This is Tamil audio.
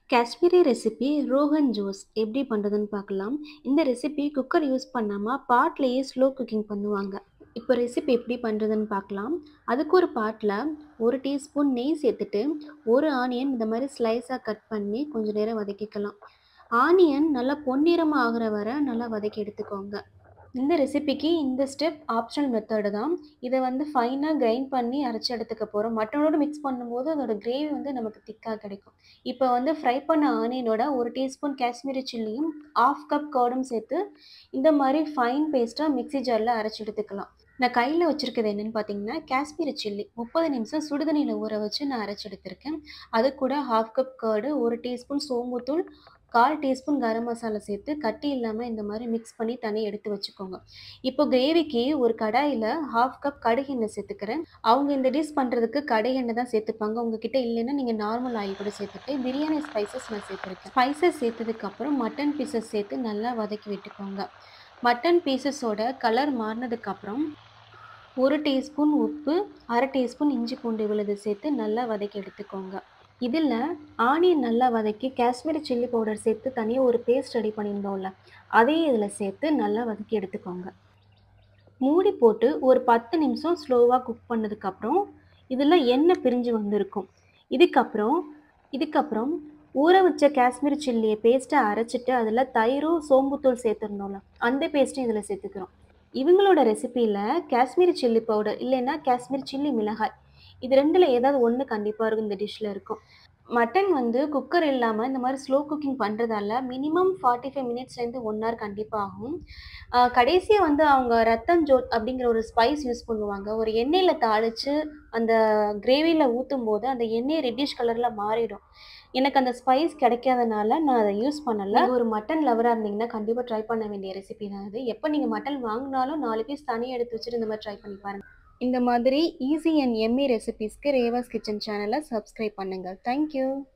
காஷ்மீரி ரெசிபி ரோகன் ஜோஸ் எப்படி பண்ணுறதுன்னு பார்க்கலாம் இந்த ரெசிபி குக்கர் யூஸ் பண்ணாமல் பாட்லேயே ஸ்லோ குக்கிங் பண்ணுவாங்க இப்போ ரெசிபி எப்படி பண்ணுறதுன்னு பார்க்கலாம் அதுக்கு ஒரு பாட்டில் ஒரு டீஸ்பூன் நெய் சேர்த்துட்டு ஒரு ஆனியன் இந்த மாதிரி ஸ்லைஸாக கட் பண்ணி கொஞ்சம் நேரம் வதக்கிக்கலாம் ஆனியன் நல்லா பொன்னிறமாக ஆகிற வரை நல்லா வதக்கி எடுத்துக்கோங்க இந்த ரெசிபிக்கு இந்த ஸ்டெப் ஆப்ஷனல் மெத்தடு தான் இதை வந்து ஃபைனாக கிரைண்ட் பண்ணி அரைச்சி எடுத்துக்க போகிறோம் மட்டனோடு மிக்ஸ் பண்ணும்போது அதோட கிரேவி வந்து நமக்கு திக்காக கிடைக்கும் இப்போ வந்து ஃப்ரை பண்ண ஆனியனோட ஒரு டீஸ்பூன் காஷ்மீரி சில்லியும் ஆஃப் கப் கர்டும் சேர்த்து இந்த மாதிரி ஃபைன் பேஸ்ட்டாக மிக்ஸி ஜாரில் அரைச்சி எடுத்துக்கலாம் நான் கையில் வச்சுருக்கிறது என்னென்னு பார்த்தீங்கன்னா காஷ்மீரி சில்லி முப்பது நிமிஷம் சுடுதண்ணியில் ஊற வச்சு நான் அரைச்சி எடுத்திருக்கேன் அது கூட ஹாஃப் கப் கர்டு ஒரு டீஸ்பூன் சோம்புத்தூள் கால் டீஸ்பூன் கரம் மசாலா சேர்த்து கட்டி இல்லாமல் இந்த மாதிரி மிக்ஸ் பண்ணி தனியாக எடுத்து வச்சுக்கோங்க இப்போ கிரேவிக்கு ஒரு கடாயில் ஹாஃப் கப் கடுகு எண்ணெய் சேர்த்துக்கிறேன் அவங்க இந்த டிஷ் பண்ணுறதுக்கு கடுகு எண்ணெய் தான் சேர்த்துப்பாங்க உங்ககிட்ட இல்லைன்னா நீங்கள் நார்மல் ஆயில் கூட சேர்த்துட்டு பிரியாணி ஸ்பைசஸ் நான் சேர்த்துருக்கேன் ஸ்பைசஸ் சேர்த்ததுக்கப்புறம் மட்டன் பீசஸ் சேர்த்து நல்லா வதக்கி விட்டுக்கோங்க மட்டன் பீசஸோட கலர் மாறினதுக்கப்புறம் ஒரு டீஸ்பூன் உப்பு அரை டீஸ்பூன் இஞ்சி பூண்டு விழுது சேர்த்து நல்லா வதக்கி எடுத்துக்கோங்க இதில் ஆனியன் நல்லா வதக்கி காஷ்மீரி சில்லி பவுடர் சேர்த்து தனியாக ஒரு பேஸ்ட் ரெடி பண்ணியிருந்தோம்ல அதையும் இதில் சேர்த்து நல்லா வதக்கி எடுத்துக்கோங்க மூடி போட்டு ஒரு பத்து நிமிஷம் ஸ்லோவாக குக் பண்ணதுக்கப்புறம் இதில் எண்ணெய் பிரிஞ்சு வந்திருக்கும் இதுக்கப்புறம் இதுக்கப்புறம் ஊற வச்ச காஷ்மீரி சில்லியை பேஸ்ட்டை அரைச்சிட்டு அதில் தயிரும் சோம்புத்தூள் சேர்த்துருந்தோம்ல அந்த பேஸ்ட்டும் இதில் சேர்த்துக்கிறோம் இவங்களோட ரெசிப்பியில் காஷ்மீரி சில்லி பவுடர் இல்லைன்னா காஷ்மீரி சில்லி மிளகாய் இது ரெண்டில் ஏதாவது ஒன்று கண்டிப்பாக இருக்கும் இந்த டிஷ்ஷில் இருக்கும் மட்டன் வந்து குக்கர் இல்லாமல் இந்த மாதிரி ஸ்லோ குக்கிங் பண்ணுறதால மினிமம் ஃபார்ட்டி ஃபைவ் மினிட்ஸ்லேருந்து ஒன் ஹவர் கண்டிப்பாக ஆகும் கடைசியாக வந்து அவங்க ரத்தம் ஜோட் அப்படிங்கிற ஒரு ஸ்பைஸ் யூஸ் பண்ணுவாங்க ஒரு எண்ணெயில் தாளித்து அந்த கிரேவியில் ஊற்றும் போது அந்த எண்ணெய் ரெட்டிஷ் கலரில் மாறிடும் எனக்கு அந்த ஸ்பைஸ் கிடைக்காதனால நான் அதை யூஸ் பண்ணலை ஒரு மட்டன் லவராக இருந்தீங்கன்னா கண்டிப்பாக ட்ரை பண்ண வேண்டிய ரெசிபி தான் அது எப்போ நீங்கள் மட்டன் வாங்கினாலும் நாலு பீஸ் தனியாக எடுத்து வச்சுட்டு இந்த மாதிரி ட்ரை பண்ணி பாருங்கள் இந்த மாதிரி ஈஸி அண்ட் எம்மி ரெசிபீஸ்க்கு ரேவாஸ் கிச்சன் சேனலை சப்ஸ்கிரைப் பண்ணுங்கள் தேங்க்யூ